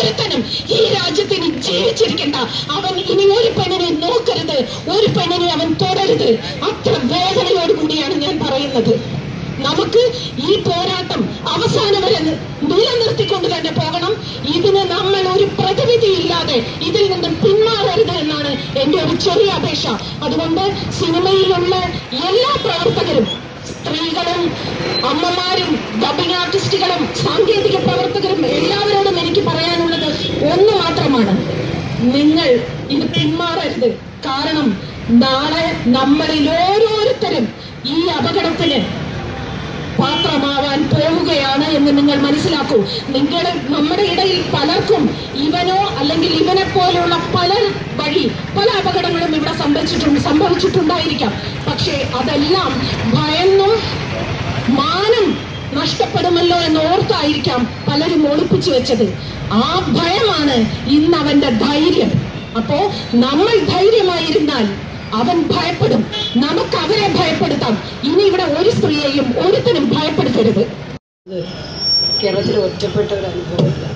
ഒരുത്തനും ഈ രാജ്യത്ത് ഇനി ജീവിച്ചിരിക്കണ്ട അവൻ ഇനി ഒരു പെണ്ണിനെ നോക്കരുത് ഒരു പെണ്ണിനെ അവൻ തുടരുത് അത്ര വേദനയോടുകൂടിയാണ് ഞാൻ പറയുന്നത് നമുക്ക് ഈ പോരാട്ടം അവസാനം വരെ നി- നിലനിർത്തിക്കൊണ്ട് തന്നെ പോകണം ഇതിന് നമ്മൾ ഒരു പ്രതിവിധിയില്ലാതെ ഇതിൽ നിന്ന് പിന്മാറരുത് എന്നാണ് എന്റെ ഒരു ചെറിയ അപേക്ഷ അതുകൊണ്ട് സിനിമയിലുള്ള എല്ലാ പ്രവർത്തകരും സ്ത്രീകളും അമ്മമാരും ഡബിംഗ് ആർട്ടിസ്റ്റുകളും സാങ്കേതിക പ്രവർത്തകരും എല്ലാവരോടും എനിക്ക് പറയാനുള്ളത് ഒന്ന് മാത്രമാണ് നിങ്ങൾ ഇത് പിന്മാറരുത് കാരണം നാളെ നമ്മളിൽ ഓരോരുത്തരും ഈ അപകടത്തിന് പാത്രമാവാൻ പോവുകയാണ് എന്ന് നിങ്ങൾ മനസ്സിലാക്കൂ നിങ്ങൾ നമ്മുടെ ഇടയിൽ പലർക്കും ഇവനോ അല്ലെങ്കിൽ ഇവനെ പോലെയുള്ള പല വഴി പല അപകടങ്ങളും ഇവിടെ സംഭവിച്ചിട്ടുണ്ട് സംഭവിച്ചിട്ടുണ്ടായിരിക്കാം പക്ഷേ അതെല്ലാം ഭയന്നും മാനം നഷ്ടപ്പെടുമല്ലോ എന്ന് ഓർത്തായിരിക്കാം പലരും ഒളിപ്പിച്ചു വെച്ചത് ആ ഭയമാണ് ഇന്ന് അവന്റെ ധൈര്യം അപ്പോ നമ്മൾ ധൈര്യമായിരുന്നാൽ അവൻ ഭയപ്പെടും നമുക്ക് അവരെ ഭയപ്പെടുത്താം ഇനി ഇവിടെ ഒരു സ്ത്രീയെയും ഒരുത്തനും ഭയപ്പെടുത്തരുത് ഇത് കേരളത്തിൽ ഒറ്റപ്പെട്ട ഒരു അനുഭവമില്ല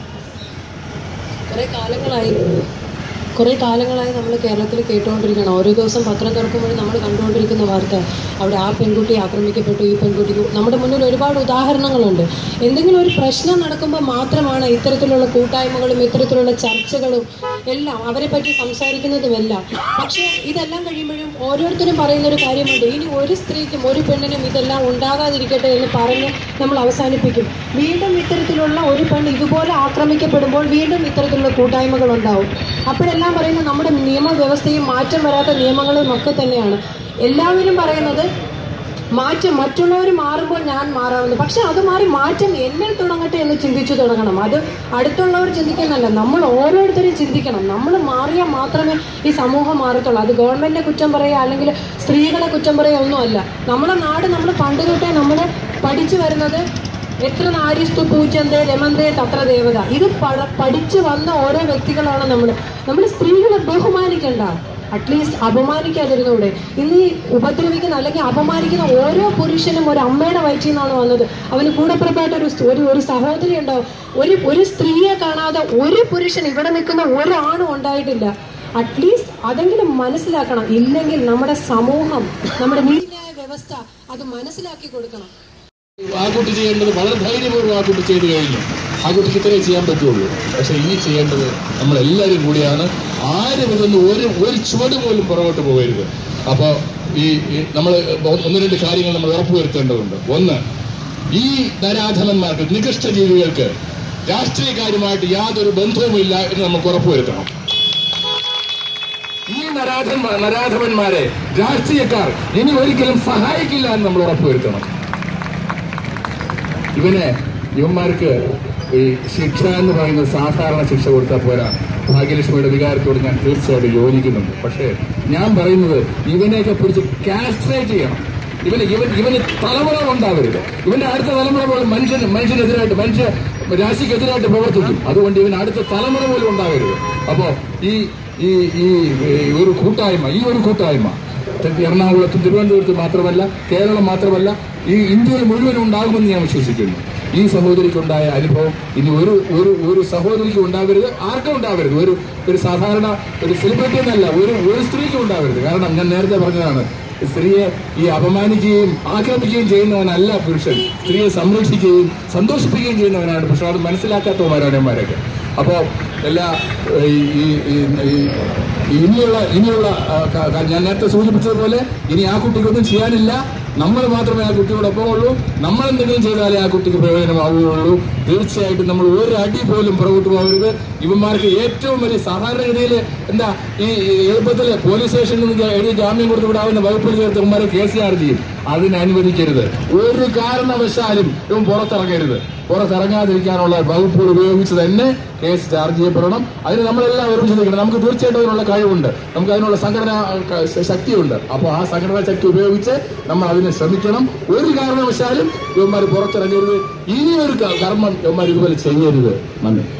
കുറേ കാലങ്ങളായി കുറേ കാലങ്ങളായി നമ്മൾ കേരളത്തിൽ കേട്ടുകൊണ്ടിരിക്കണം ഓരോ ദിവസം പത്രം തുറക്കുമ്പോഴും നമ്മൾ കണ്ടുകൊണ്ടിരിക്കുന്ന വാർത്ത അവിടെ ആ പെൺകുട്ടി ആക്രമിക്കപ്പെട്ടു ഈ പെൺകുട്ടിക്ക് നമ്മുടെ മുന്നിൽ ഒരുപാട് ഉദാഹരണങ്ങളുണ്ട് എന്തെങ്കിലും ഒരു പ്രശ്നം നടക്കുമ്പോൾ മാത്രമാണ് ഇത്തരത്തിലുള്ള കൂട്ടായ്മകളും ഇത്തരത്തിലുള്ള ചർച്ചകളും എല്ലാം അവരെ പറ്റി സംസാരിക്കുന്നതുമെല്ലാം പക്ഷേ ഇതെല്ലാം കഴിയുമ്പോഴും ഓരോരുത്തരും പറയുന്ന ഒരു കാര്യമുണ്ട് ഇനി ഒരു സ്ത്രീക്കും ഒരു പെണ്ണിനും ഇതെല്ലാം ഉണ്ടാകാതിരിക്കട്ടെ എന്ന് പറഞ്ഞ് നമ്മൾ അവസാനിപ്പിക്കും വീണ്ടും ഇത്തരത്തിലുള്ള ഒരു പെണ്ണ് ഇതുപോലെ ആക്രമിക്കപ്പെടുമ്പോൾ വീണ്ടും ഇത്തരത്തിലുള്ള കൂട്ടായ്മകൾ ഉണ്ടാവും അപ്പോഴെല്ലാം പറയുന്നത് നമ്മുടെ നിയമവ്യവസ്ഥയും മാറ്റം വരാത്ത നിയമങ്ങളും ഒക്കെ തന്നെയാണ് എല്ലാവരും പറയുന്നത് മാറ്റം മറ്റുള്ളവർ മാറുമ്പോൾ ഞാൻ മാറാമെന്ന് പക്ഷെ അത് മാറി മാറ്റം എന്നിൽ തുടങ്ങട്ടെ എന്ന് ചിന്തിച്ചു തുടങ്ങണം അത് അടുത്തുള്ളവർ ചിന്തിക്കുന്നല്ല നമ്മൾ ഓരോരുത്തരും ചിന്തിക്കണം നമ്മൾ മാറിയാൽ മാത്രമേ ഈ സമൂഹം മാറത്തുള്ളൂ അത് ഗവൺമെന്റിനെ കുറ്റം പറയുക അല്ലെങ്കിൽ സ്ത്രീകളെ കുറ്റം പറയുക ഒന്നുമല്ല നമ്മുടെ നാട് നമ്മൾ പണ്ട് തൊട്ടേ നമ്മൾ പഠിച്ചു വരുന്നത് എത്ര നാരിസ്തു പൂച്ചന്തേ രമന്തേ തത്ര ദേവത ഇത് പട- പഠിച്ചു വന്ന ഓരോ വ്യക്തികളാണ് നമ്മൾ നമ്മൾ സ്ത്രീകളെ ബഹുമാനിക്കണ്ട അറ്റ്ലീസ്റ്റ് അപമാനിക്കാതിരുന്നൂടെ ഇന്ന് ഈ ഉപദ്രവിക്കുന്ന അല്ലെങ്കിൽ അപമാനിക്കുന്ന ഓരോ പുരുഷനും ഒരു അമ്മയുടെ വയറ്റിൽ നിന്നാണ് വന്നത് അവന് കൂടപ്പുറപ്പായിട്ട് ഒരു സ്- ഒരു ഒരു സഹോദരി ഉണ്ടാവും ഒരു ഒരു സ്ത്രീയെ കാണാതെ ഒരു പുരുഷൻ ഇവിടെ നിൽക്കുന്ന ഒരാണും ഉണ്ടായിട്ടില്ല അറ്റ്ലീസ്റ്റ് അതെങ്കിലും മനസ്സിലാക്കണം ഇല്ലെങ്കിൽ നമ്മുടെ സമൂഹം നമ്മുടെ നീതിന്യായ വ്യവസ്ഥ അത് മനസ്സിലാക്കി കൊടുക്കണം ആ കുട്ടി ചെയ്യേണ്ടത് വളരെ ധൈര്യപൂർവ്വം ആ കുട്ടി ചെയ്തു കഴിഞ്ഞു ആ കുട്ടിക്ക് ഇത്രേ ചെയ്യാൻ പറ്റുള്ളൂ പക്ഷെ ഇനി ചെയ്യേണ്ടത് നമ്മൾ എല്ലാവരും കൂടിയാണ് ആരും ഇതൊന്നും ഒരു ഒരു ചുവട് പോലും പുറകോട്ട് പോകരുത് അപ്പോൾ ഈ നമ്മൾ ഒന്ന് രണ്ട് കാര്യങ്ങൾ നമ്മൾ ഉറപ്പുവരുത്തേണ്ടതുണ്ട് ഒന്ന് ഈ നരാധമന്മാർക്ക് നികൃഷ്ട ജീവികൾക്ക് രാഷ്ട്രീയക്കാരുമായിട്ട് യാതൊരു ബന്ധവുമില്ല എന്ന് നമുക്ക് ഉറപ്പുവരുത്തണം ഈ നരാധന്മാ നരാധവന്മാരെ രാഷ്ട്രീയക്കാർ ഇനി ഒരിക്കലും സഹായിക്കില്ല എന്ന് നമ്മൾ ഉറപ്പുവരുത്തണം ഇവന് ഇവന്മാർക്ക് ഈ ശിക്ഷ എന്ന് പറയുന്നത് സാധാരണ ശിക്ഷ കൊടുത്താൽ പോരാ ഭാഗ്യലക്ഷ്മിയുടെ വികാരത്തോട് ഞാൻ തീർച്ചയായിട്ടും യോജിക്കുന്നുണ്ട് പക്ഷേ ഞാൻ പറയുന്നത് ഇവനെയൊക്കെ പിടിച്ച് കാസ്ട്രേറ്റ് ചെയ്യണം ഇവന് ഇവൻ ഇവന് തലമുറ ഉണ്ടാവരുത് ഇവന്റെ അടുത്ത തലമുറ പോലും മനുഷ്യന് മനുഷ്യനെതിരായിട്ട് മനുഷ്യ രാശിക്കെതിരായിട്ട് പ്രവർത്തിക്കും അതുകൊണ്ട് ഇവന് അടുത്ത തലമുറ പോലും ഉണ്ടാവരുത് അപ്പോ ഈ ഈ ഈ ഈ ഒരു കൂട്ടായ്മ ഈ ഒരു കൂട്ടായ്മ എറണാകുളത്തും തിരുവനന്തപുരത്തും മാത്രമല്ല കേരളം മാത്രമല്ല ഈ ഇന്ത്യയിൽ മുഴുവനും ഉണ്ടാകുമെന്ന് ഞാൻ വിശ്വസിക്കുന്നു ഈ സഹോദരിക്കുണ്ടായ അനുഭവം ഇനി ഒരു ഒരു ഒരു സഹോദരിക്ക് ഉണ്ടാവരുത് ആർക്കും ഉണ്ടാവരുത് ഒരു ഒരു സാധാരണ ഒരു സെലിബ്രിറ്റി എന്നല്ല ഒരു ഒരു സ്ത്രീക്കും ഉണ്ടാവരുത് കാരണം ഞാൻ നേരത്തെ പറഞ്ഞതാണ് സ്ത്രീയെ ഈ അപമാനിക്കുകയും ആക്രമിക്കുകയും ചെയ്യുന്നവനല്ല പുരുഷൻ സ്ത്രീയെ സംരക്ഷിക്കുകയും സന്തോഷിപ്പിക്കുകയും ചെയ്യുന്നവനാണ് പക്ഷെ അത് മനസ്സിലാക്കാത്തവന്മാരാണ് ഇവന്മാരൊക്കെ അപ്പോൾ എല്ലാ ഈ ഈ- ഈ- ഈ- ഇനിയുള്ള ഇനിയുള്ള ആ, ക- ക- ഞാൻ നേരത്തെ സൂചിപ്പിച്ചതുപോലെ ഇനി ആ കുട്ടിക്കൊന്നും ചെയ്യാനില്ല നമ്മൾ മാത്രമേ ആ കുട്ടിയോടൊപ്പം ഉള്ളൂ നമ്മൾ എന്തെങ്കിലും ചെയ്താലേ ആ കുട്ടിക്ക് പ്രയോജനമാവുകയുള്ളൂ തീർച്ചയായിട്ടും നമ്മൾ ഒരു അടി പോലും പുറകോട്ട് പോകരുത് ഇവന്മാർക്ക് ഏറ്റവും വലിയ സാധാരണഗതിയിൽ എന്താ ഈ ഈ എളുപ്പത്തിൽ പോലീസ് സ്റ്റേഷനിൽ നിന്ന് ജാ- എഴുതി ജാമ്യം കൊടുത്ത് വിടാവുന്ന വകുപ്പിൽ ചേർത്ത് ഇവന്മാരെ കേസ് ചാർജ് ചെയ്യും അതിന് അനുവദിക്കരുത് ഒരു കാരണവശാലും ഇവൻ പുറത്തിറങ്ങരുത് പുറത്തിറങ്ങാതിരിക്കാനുള്ള വകുപ്പുകൾ ഉപയോഗിച്ച് തന്നെ കേസ് ചാർജ് ചെയ്യപ്പെടണം അതിന് നമ്മളെല്ലാം ഒരുമിച്ച് നിൽക്കണം നമുക്ക് തീർച്ചയായിട്ടും അതിനുള്ള കഴിവുണ്ട് നമുക്ക് അതിനുള്ള സംഘടനാ ക- ശക്തിയുണ്ട് അപ്പോൾ ആ സംഘടനാ ശക്തി ഉപയോഗിച്ച് നമ്മൾ അതിനെ ശ്രമിക്കണം ഒരു കാരണവശാലും ഇവന്മാർ പുറത്തിറങ്ങരുത് ഇനി ഒരു ക- കർമ്മം ഇവന്മാർ ഇതുപോലെ ചെയ്യരുത് നന്ദി